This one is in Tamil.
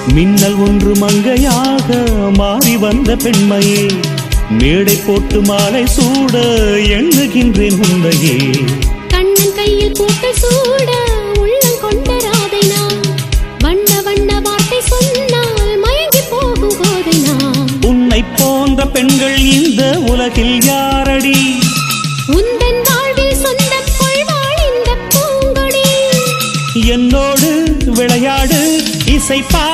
மின்னல் ஒன்று மங்கையாக மாறி வந்த பெண்மையே மேடை போட்டு மாலை சூட எண்ணுகின்றேன் உன்னையே கண்ணன் கையில் பூட்டை சூட உள்ளம் கொண்ட ராதை நான் வண்ண வண்ண வார்த்தை சொன்னால் மயங்கி போகும் போதை நான் உன்னை போன்ற பெண்கள் இந்த உலகில் யாரடி உந்தன் வாழ்வில் சொந்தம் கொள்வாள் இந்த பூங்கொடி என்னோடு விளையாடு இசை பாடு